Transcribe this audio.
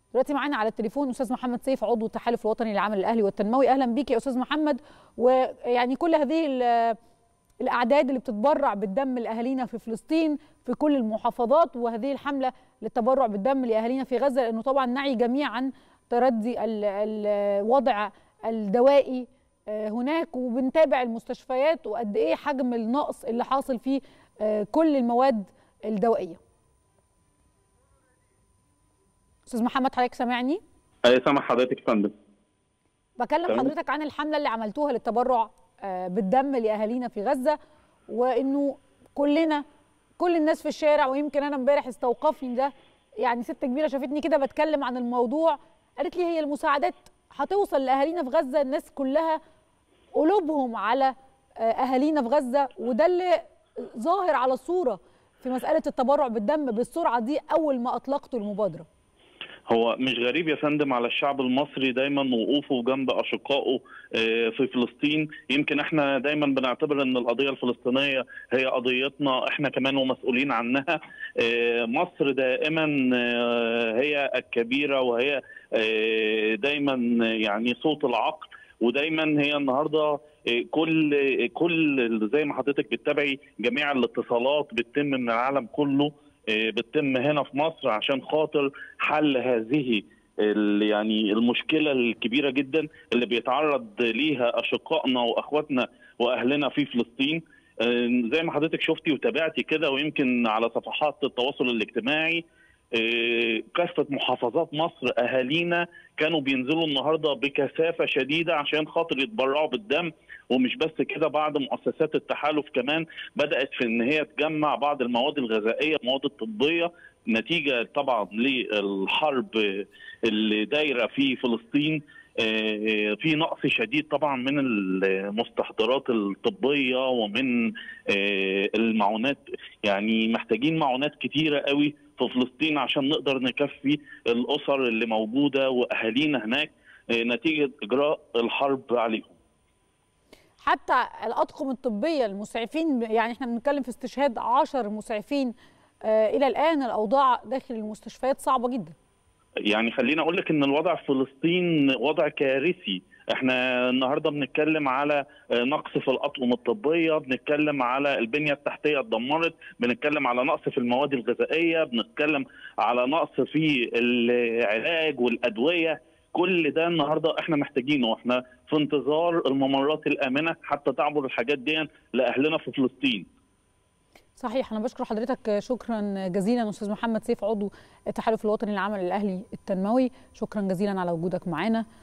دلوقتي معانا على التليفون استاذ محمد سيف عضو التحالف الوطني للعمل الاهلي والتنموي اهلا بيك يا استاذ محمد ويعني كل هذه الاعداد اللي بتتبرع بالدم لاهالينا في فلسطين في كل المحافظات وهذه الحمله للتبرع بالدم لاهالينا في غزه لانه طبعا نعي جميعا تردي الوضع الدوائي هناك وبنتابع المستشفيات وقد ايه حجم النقص اللي حاصل في كل المواد الدوائيه استاذ محمد حضرتك سامعني اي سامع حضرتك يا فندم بكلم حضرتك عن الحمله اللي عملتوها للتبرع بالدم لاهالينا في غزه وانه كلنا كل الناس في الشارع ويمكن انا امبارح استوقفني ده يعني ست كبيره شافتني كده بتكلم عن الموضوع قالت لي هي المساعدات هتوصل لاهالينا في غزه الناس كلها قلوبهم على اهالينا في غزه وده اللي ظاهر على الصوره في مساله التبرع بالدم بالسرعه دي اول ما اطلقتوا المبادره هو مش غريب يا فندم على الشعب المصري دايما وقوفه جنب اشقائه في فلسطين يمكن احنا دايما بنعتبر ان القضيه الفلسطينيه هي قضيتنا احنا كمان ومسؤولين عنها مصر دائما هي الكبيره وهي دايما يعني صوت العقل ودايما هي النهارده كل كل زي ما حضرتك بتتابعي جميع الاتصالات بتتم من العالم كله بتتم هنا في مصر عشان خاطر حل هذه يعني المشكله الكبيره جدا اللي بيتعرض ليها اشقائنا واخواتنا واهلنا في فلسطين زي ما حضرتك شفتي وتابعتي كده ويمكن على صفحات التواصل الاجتماعي كافه محافظات مصر اهالينا كانوا بينزلوا النهارده بكثافه شديده عشان خاطر يتبرعوا بالدم ومش بس كده بعض مؤسسات التحالف كمان بدات في ان هي تجمع بعض المواد الغذائيه المواد الطبيه نتيجه طبعا للحرب اللي دايره في فلسطين في نقص شديد طبعا من المستحضرات الطبيه ومن المعونات يعني محتاجين معونات كتيره قوي في فلسطين عشان نقدر نكفي الاسر اللي موجوده واهالينا هناك نتيجه اجراء الحرب عليهم. حتى الاطقم الطبيه المسعفين يعني احنا بنتكلم في استشهاد 10 مسعفين آه الى الان الاوضاع داخل المستشفيات صعبه جدا. يعني خليني اقول لك ان الوضع في فلسطين وضع كارثي احنا النهارده بنتكلم على نقص في الاطقم الطبيه بنتكلم على البنيه التحتيه اتدمرت بنتكلم على نقص في المواد الغذائيه بنتكلم على نقص في العلاج والادويه كل ده النهارده احنا محتاجينه احنا في انتظار الممرات الامنه حتى تعبر الحاجات دي لاهلنا في فلسطين صحيح انا بشكر حضرتك شكرا جزيلا استاذ محمد سيف عضو التحالف الوطني للعمل الاهلي التنموي شكرا جزيلا على وجودك معنا